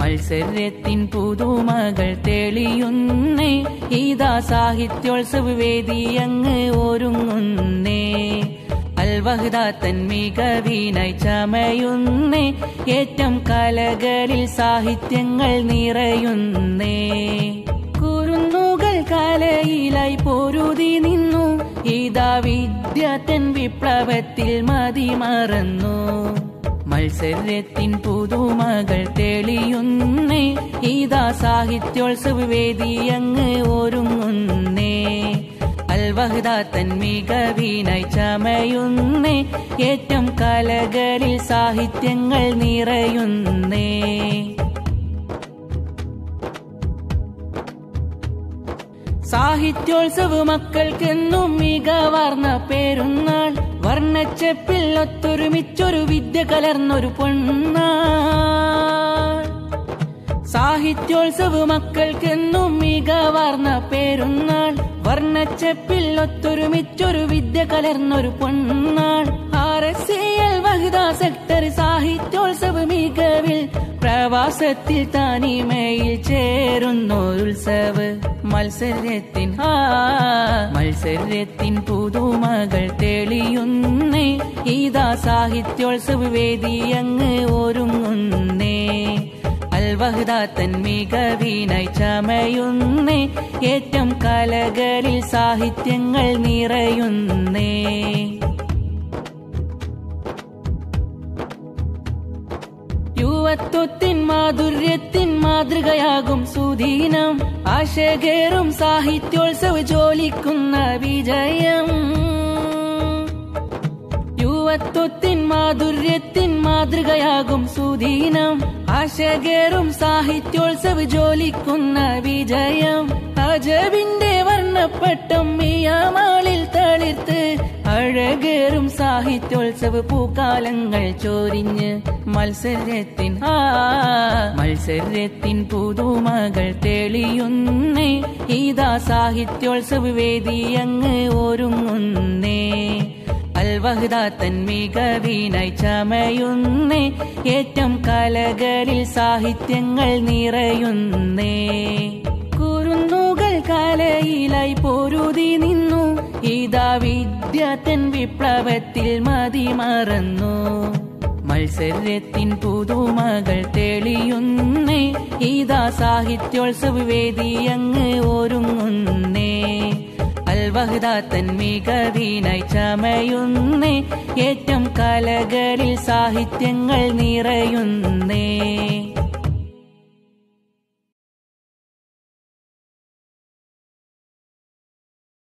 മത്സരത്തിൻ പുതുമകൾ തെളിയുന്നേ ഇതാ സാഹിത്യോത്സവ വേദി അങ്ങ് ഒരുങ്ങുന്നേ അൽവഹദ തൻ മികവിനായി ചമയുന്നേ ഏറ്റം കലകളിൽ സാഹിത്യങ്ങൾ നിറയുന്നേ കുരുന്നുകൾ കലയിലായി പൊരുതി നിന്നു ഇതാ വിദ്യ തൻ വിപ്ലവത്തിൽ മതിമറന്നു മത്സരത്തിൻ പുതുമകൾ തെളിയുന്നേ ഇതാ സാഹിത്യോത്സവ വേദി അങ്ങ് ഒരുങ്ങുന്നേ അൽവഹദ തൻ മികവിനായി ചമയുന്നേ ഏറ്റം കലകളിൽ സാഹിത്യങ്ങൾ നിറയുന്നേ സാഹിത്യോത്സവ മക്കൾക്കെന്നും മികവാർന്ന പേരുന്നാൾ വർണ്ണച്ചെപ്പിൽ ഒത്തൊരുമിച്ചൊരു വിദ്യ കലർന്നൊരു പൊന്നാൾ സാഹിത്യോത്സവ മക്കൾക്കെന്നും മികവാർന്ന പേരുന്നാൾ വർണ്ണച്ചെപ്പിൽ ഒത്തൊരുമിച്ചൊരു വിദ്യ കലർന്നൊരു പൊന്നാൾ ആർ എസ് എൽ വഹിത സെക്ടർ സാഹിത്യോത്സവ മികവിൽ പ്രവാസത്തിൽ തനിമയിൽ ചേരുന്നൊരുത്സവ മത്സരത്തിൻ ആ മത്സരത്തിൻ പുതുമകൾ തെളിയുന്നേ ഇതാ സാഹിത്യോത്സവ വേദി അങ്ങ് ഒരുങ്ങുന്നേ അൽവഹദ തൻ മികവിനായി ചമയുന്നേ ഏറ്റം കലകളിൽ സാഹിത്യങ്ങൾ നിറയുന്നേ യുവത്വത്തിൻ മാധുര്യത്തിൻ മാതൃകയാകും സുദീനം ആശകേറും സാഹിത്യോത്സവ ജോലിക്കുന്ന വിജയം യുവത്വത്തിൻ മാധുര്യത്തിൻ മാതൃകയാകും സുദീനം ആശകേറും സാഹിത്യോത്സവ ജോലിക്കുന്ന വിജയം അജവിന്റെ വർണ്ണപ്പട്ടം മിയാമാളിൽ തളിർത്ത് അഴകേറും സാഹിത്യോത്സവ പൂക്കാലങ്ങൾ ചോരിഞ്ഞ് മത്സരത്തിൻ ആ മത്സരത്തിൻ പുതുമകൾ തെളിയുന്നേ ഇതാ സാഹിത്യോത്സവ വേദി അങ്ങ് ഒരുങ്ങുന്നേ അൽവഹദ തൻ മികവിനായി ചമയുന്നേ ഏറ്റം കലകളിൽ സാഹിത്യങ്ങൾ നിറയുന്നേ കുരുന്നുകൾ കലയിലായി പൊരുതി നിന്നു ഇതാ വിദ്യ തൻ വിപ്ലവത്തിൽ മതിമറന്നു മത്സരത്തിൻ പുതുമകൾ തെളിയുന്നേ ഇതാ സാഹിത്യോത്സവ വേദി അങ്ങ് ഒരുങ്ങുന്നേ അൽവഹദ തൻ മികവിനായി ചമയുന്നേ ഏറ്റം കലകളിൽ സാഹിത്യങ്ങൾ നിറയുന്നേ